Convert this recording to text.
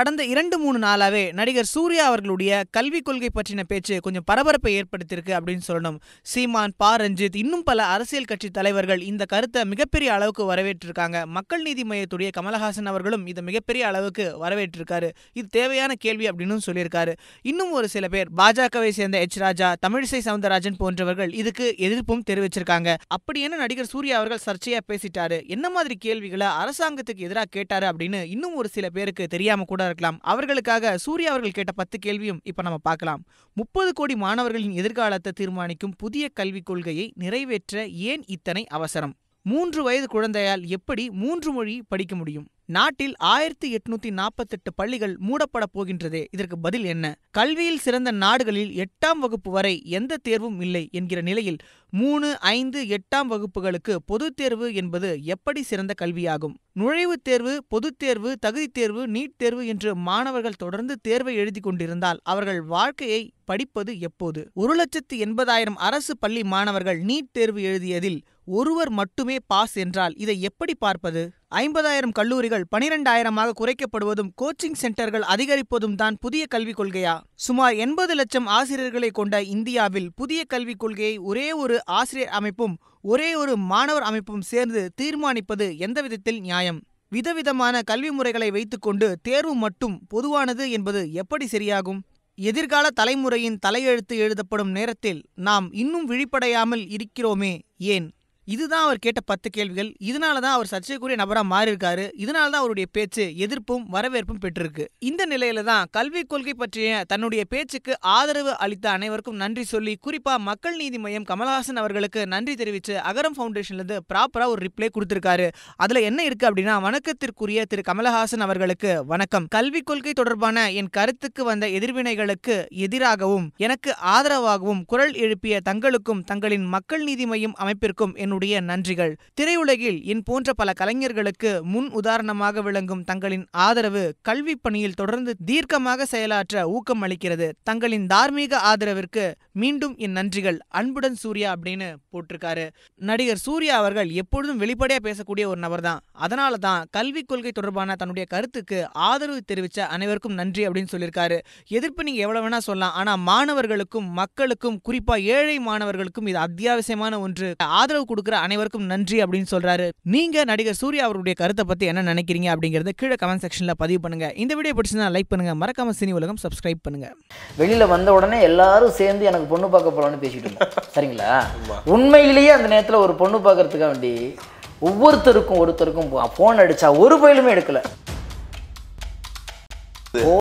கடந்த இரண்டு மூணு நாளாவே நடிகர் சூர்யா அவர்களுடைய கல்விக் கொள்கை பற்றின பேச்சு கொஞ்சம் பரபரப்பை ஏற்படுத்தியிருக்கு அப்படின்னு சொல்லணும் சீமான் பா ரஞ்சித் இன்னும் பல அரசியல் கட்சி தலைவர்கள் இந்த கருத்தை மிகப்பெரிய அளவுக்கு வரவேற்றிருக்காங்க மக்கள் நீதி மையத்துடைய கமலஹாசன் அவர்களும் இதை மிகப்பெரிய அளவுக்கு வரவேற்றிருக்காரு இது தேவையான கேள்வி அப்படின்னு சொல்லியிருக்காரு இன்னும் ஒரு சில பேர் பாஜகவை சேர்ந்த எச் ராஜா தமிழிசை சவுந்தரராஜன் போன்றவர்கள் இதுக்கு எதிர்ப்பும் தெரிவிச்சிருக்காங்க அப்படி என்ன நடிகர் சூர்யா அவர்கள் சர்ச்சையா பேசிட்டாரு என்ன மாதிரி கேள்விகளை அரசாங்கத்துக்கு எதிராக கேட்டாரு அப்படின்னு இன்னும் ஒரு சில பேருக்கு தெரியாம கூட இருக்கலாம் அவர்களுக்காக சூர்யா அவர்கள் கேட்ட பத்து கேள்வியும் இப்ப நம்ம பார்க்கலாம் முப்பது கோடி மாணவர்களின் எதிர்காலத்தை தீர்மானிக்கும் புதிய கல்விக் கொள்கையை நிறைவேற்ற ஏன் இத்தனை அவசரம் மூன்று வயது குழந்தையால் எப்படி மூன்று மொழி படிக்க முடியும் நாட்டில் ஆயிரத்தி எட்நூத்தி நாற்பத்தெட்டு பள்ளிகள் மூடப்பட போகின்றதே இதற்கு பதில் என்ன கல்வியில் சிறந்த நாடுகளில் எட்டாம் வகுப்பு வரை எந்த தேர்வும் இல்லை என்கிற நிலையில் மூணு ஐந்து எட்டாம் வகுப்புகளுக்கு பொதுத் தேர்வு என்பது எப்படி சிறந்த கல்வியாகும் நுழைவுத் தேர்வு பொதுத் தேர்வு தகுதித் தேர்வு நீட் தேர்வு என்று மாணவர்கள் தொடர்ந்து தேர்வை எழுதி கொண்டிருந்தால் அவர்கள் வாழ்க்கையை படிப்பது எப்போது ஒரு லட்சத்து எண்பதாயிரம் அரசு பள்ளி மாணவர்கள் நீட் தேர்வு எழுதியதில் ஒருவர் மட்டுமே பாஸ் என்றால் இதை எப்படி பார்ப்பது ஐம்பதாயிரம் கல்லூரிகள் பனிரெண்டாயிரமாக குறைக்கப்படுவதும் கோச்சிங் சென்டர்கள் அதிகரிப்பதும் தான் புதிய கல்விக் கொள்கையா சுமார் எண்பது லட்சம் ஆசிரியர்களை கொண்ட இந்தியாவில் புதிய கல்விக் கொள்கையை ஒரே ஒரு ஆசிரியர் அமைப்பும் ஒரே ஒரு மாணவர் அமைப்பும் சேர்ந்து தீர்மானிப்பது எந்த விதத்தில் நியாயம் விதவிதமான கல்வி முறைகளை வைத்துக்கொண்டு தேர்வு மட்டும் பொதுவானது என்பது எப்படி சரியாகும் எதிர்கால தலைமுறையின் தலையெழுத்து எழுதப்படும் நேரத்தில் நாம் இன்னும் விழிப்படையாமல் இருக்கிறோமே ஏன் இதுதான் அவர் கேட்ட பத்து கேள்விகள் இதனால தான் அவர் சர்ச்சைக்குரிய நபரா மாறியிருக்காரு இதனால தான் அவருடைய பேச்சு எதிர்ப்பும் வரவேற்பும் பெற்றிருக்கு இந்த நிலையில தான் கல்விக் கொள்கை பற்றிய தன்னுடைய பேச்சுக்கு ஆதரவு அளித்த அனைவருக்கும் நன்றி சொல்லி குறிப்பா மக்கள் நீதி மையம் கமலஹாசன் அவர்களுக்கு நன்றி தெரிவித்து அகரம் ஃபவுண்டேஷன்ல இருந்து ப்ராப்பரா ஒரு ரிப்ளை கொடுத்திருக்காரு அதுல என்ன இருக்கு அப்படின்னா வணக்கத்திற்குரிய திரு கமலஹாசன் அவர்களுக்கு வணக்கம் கல்விக் கொள்கை தொடர்பான என் கருத்துக்கு வந்த எதிர்வினைகளுக்கு எதிராகவும் எனக்கு ஆதரவாகவும் குரல் எழுப்பிய தங்களுக்கும் தங்களின் மக்கள் நீதி மையம் அமைப்பிற்கும் என்னுடைய நன்றிகள் திரையுலகில் என் போன்ற பல கலைஞர்களுக்கு முன் உதாரணமாக விளங்கும் தங்களின் ஆதரவு கல்வி பணியில் தொடர்ந்து தீர்க்கமாக செயலாற்ற ஊக்கம் அளிக்கிறது தங்களின் தார்மீக ஆதரவிற்கு மீண்டும் என் நன்றிகள் அன்புடன் சூர்யா அப்படின்னு போட்டிருக்காரு நடிகர் சூர்யா அவர்கள் எப்பொழுதும் வெளிப்படையா பேசக்கூடிய ஒரு நபர் தான் அதனால தான் கல்விக் கொள்கை தொடர்பான தன்னுடைய கருத்துக்கு ஆதரவு தெரிவித்த அனைவருக்கும் நன்றி அப்படின்னு சொல்லியிருக்காரு எதிர்ப்பு நீங்க எவ்வளவு வேணா சொல்லலாம் ஆனா மாணவர்களுக்கும் மக்களுக்கும் குறிப்பா ஏழை மாணவர்களுக்கும் இது அத்தியாவசியமான ஒன்று ஆதரவு கொடுக்கிற அனைவருக்கும் நன்றி அப்படின்னு சொல்றாரு நீங்க நடிகர் சூர்யா அவருடைய கருத்தை பத்தி என்ன நினைக்கிறீங்க அப்படிங்கறத கீழே கமெண்ட் செக்ஷன்ல பதிவு பண்ணுங்க இந்த வீடியோ பிடிச்சிருந்தா லைக் பண்ணுங்க மறக்காம சினி உலகம் சப்ஸ்கிரைப் பண்ணுங்க வெளியில வந்த உடனே எல்லாரும் சேர்ந்து எனக்கு பொண்ணு பார்க்க போலாம்னு பேசிட்டு இருந்தோம் சரிங்களா உண்மையிலேயே அந்த நேரத்துல ஒரு பொண்ணு பார்க்கறதுக்காக வேண்டி ஒவ்வொருத்தருக்கும் ஒருத்தருக்கும் ஃபோன் அடிச்சா ஒரு பயிலுமே எடுக்கல